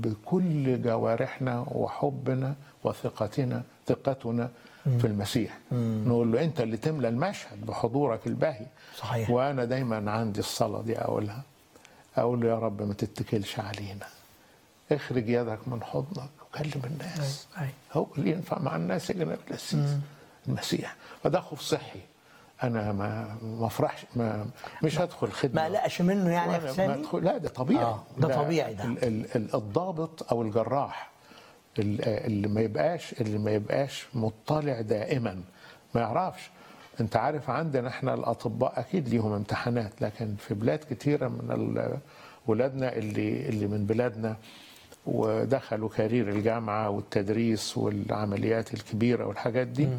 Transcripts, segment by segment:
بكل جوارحنا وحبنا وثقتنا ثقتنا في المسيح نقول له انت اللي تملى المشهد بحضورك الباهي صحيح. وانا دايما عندي الصلاه دي اقولها اقول له يا رب ما تتكلش علينا اخرج يدك من حضنك وكلم الناس أي. هو اللي ينفع مع الناس يجنب القسيس المسيح فده خوف صحي انا ما ما افرحش ما مش هدخل خدمه ما قلقش منه يعني يا وأنا ما حسامي أدخل لا ده طبيعي آه، ده طبيعي ده. ال- ال- ال- الضابط او الجراح ال- اللي ما يبقاش اللي ما يبقاش مطلع دائما ما يعرفش انت عارف عندنا احنا الاطباء اكيد ليهم امتحانات لكن في بلاد كتيره من ال- ولادنا اللي اللي من بلادنا ودخلوا كارير الجامعه والتدريس والعمليات الكبيره والحاجات دي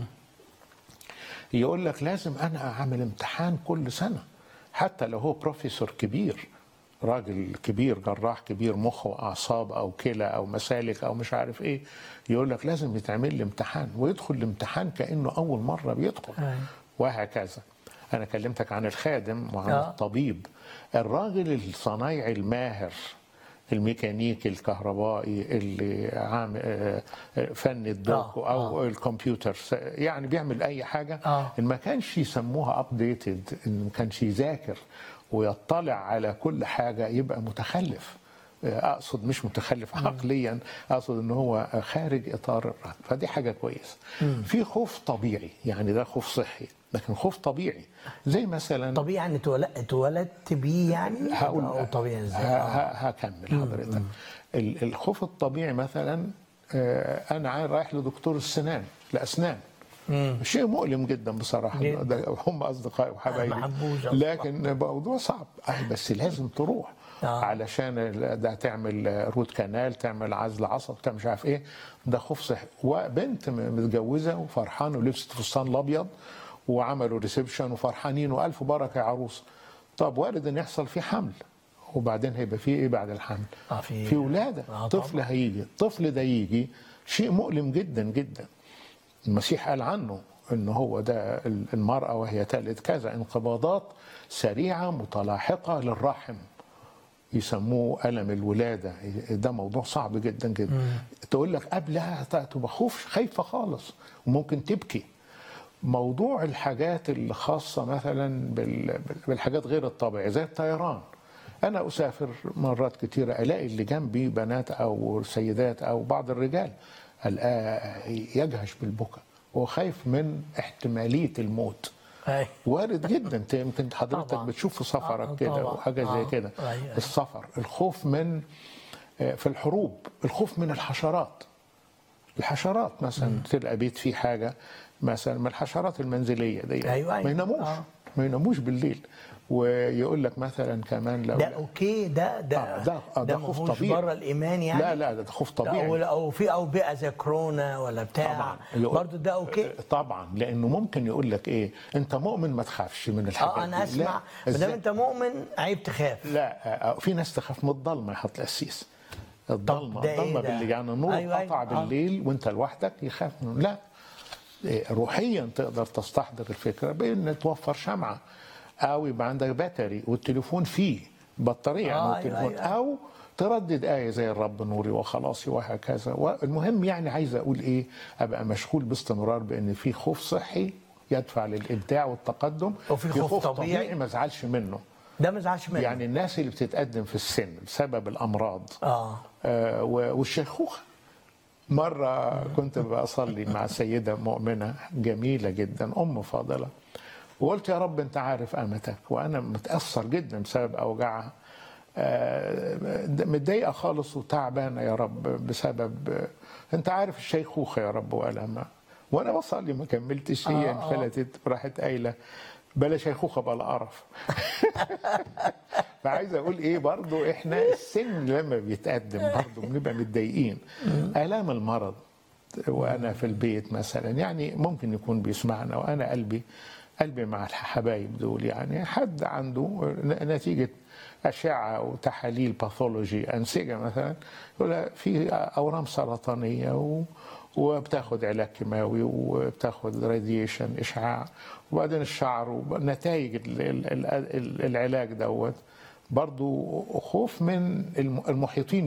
يقول لك لازم انا اعمل امتحان كل سنه حتى لو هو بروفيسور كبير راجل كبير جراح كبير مخ واعصاب او كلى او مسالك او مش عارف ايه يقول لك لازم يتعمل لي امتحان ويدخل الامتحان كانه اول مره بيدخل أي. وهكذا انا كلمتك عن الخادم وعن آه. الطبيب الراجل الصنايعي الماهر الميكانيكي الكهربائي اللي عامل آه، آه، فن الدوك آه، او الكمبيوتر س- يعني بيعمل اي حاجه آه. ان ما كانش يسموها ابديتد ان ما كانش يذاكر ويطلع على كل حاجه يبقى متخلف آه، اقصد مش متخلف عقليا اقصد ان هو خارج اطار الرهن فدي حاجه كويسه في خوف طبيعي يعني ده خوف صحي لكن خوف طبيعي زي مثلا طبيعي يعني اتولد- اتولدت بيه يعني هقول او طبيعي ازاي ه- آه. ه- هكمل حضرتك ال- الخوف الطبيعي مثلا آه، انا عا- رايح لدكتور السنان الاسنان شيء مؤلم جدا بصراحه جدا. ده هم اصدقائي وحبايبي ما حبوش أصلاً. لكن موضوع صعب أي بس لازم تروح آه. علشان ال- ده تعمل روت كانال تعمل عزل عصب تعمل مش عارف ايه ده خوف صحي وبنت م- متجوزه وفرحانه ولبست فستان الابيض وعملوا ريسبشن وفرحانين والف بركه يا عروس طب وارد ان يحصل فيه حمل وبعدين هيبقى فيه ايه بعد الحمل؟ آه، في- في ولاده آه، طفل طبعاً. هيجي الطفل ده يجي شيء مؤلم جدا جدا المسيح قال عنه ان هو ده المراه وهي تلد كذا انقباضات سريعه متلاحقه للرحم يسموه الم الولاده ده موضوع صعب جدا جدا تقول لك قبلها تبقى خوف خايفه خالص وممكن تبكي موضوع الحاجات الخاصة مثلا بال- بالحاجات غير الطبيعية زي الطيران أنا أسافر مرات كتيرة ألاقي اللي جنبي بنات أو سيدات أو بعض الرجال ألاقيه يجهش بالبكاء وخايف من احتمالية الموت أي. وارد جدا انت يمكن حضرتك طبعاً. بتشوف في سفرك آه، كده طبعاً. وحاجه زي آه. كده أي- أي. السفر الخوف من آه، في الحروب الخوف من الحشرات الحشرات مثلا تلقى بيت فيه حاجه مثلا من الحشرات المنزليه دي أيوة، أيوة. ما يناموش آه. ما يناموش بالليل ويقول لك مثلا كمان لو ده اوكي ده ده آه، ده- آه، ده خوف ماهوش طبيعي. بره الايمان يعني لا لا ده خوف او طبيعي او في اوبئه زي كورونا ولا بتاع طبعا يقول- برضه ده اوكي طبعا لانه ممكن يقول لك ايه انت مؤمن ما تخافش من الحاجات اه انا دي. اسمع لا، ما دام إزاي؟ انت مؤمن عيب تخاف لا آه، في ناس تخاف من الضلمه يا حضرة القسيس الضلمه ده إيه الضلمه ده؟ بالليل يعني النور أيوة، أيوة أيوة. قطع آه. بالليل وانت لوحدك يخاف منه لا إيه، روحيا تقدر تستحضر الفكره بان توفر شمعه او يبقى عندك باتري والتليفون فيه بطاريه يعني آه، والتليفون أيوة، أيوة. او تردد آية زي الرب نوري وخلاصي وهكذا والمهم يعني عايز أقول إيه أبقى مشغول باستمرار بأن في خوف صحي يدفع للإبداع والتقدم وفي خوف طبيعي. ما ازعلش منه ده ما زعلش منه يعني الناس اللي بتتقدم في السن بسبب الامراض اه آه، و- والشيخوخه مره كنت بصلي مع سيده مؤمنه جميله جدا ام فاضله وقلت يا رب انت عارف امتك وانا متاثر جدا بسبب اوجاعها آه، متضايقه خالص وتعبانه يا رب بسبب آه، انت عارف الشيخوخه يا رب والمها وانا بصلي ما كملتش هي آه، آه. انفلتت راحت قايله بلا شيخوخه بلا قرف فعايز اقول ايه برضو احنا السن لما بيتقدم برضو بنبقى متضايقين الام المرض وانا في البيت مثلا يعني ممكن يكون بيسمعنا وانا قلبي قلبي مع الحبايب دول يعني حد عنده نتيجه اشعه وتحاليل باثولوجي انسجه مثلا يقول لها في اورام سرطانيه و وبتاخد علاج كيماوي وبتاخد راديشن اشعاع وبعدين الشعر ونتائج ال- ال- ال- العلاج دوت برضو خوف من الم- المحيطين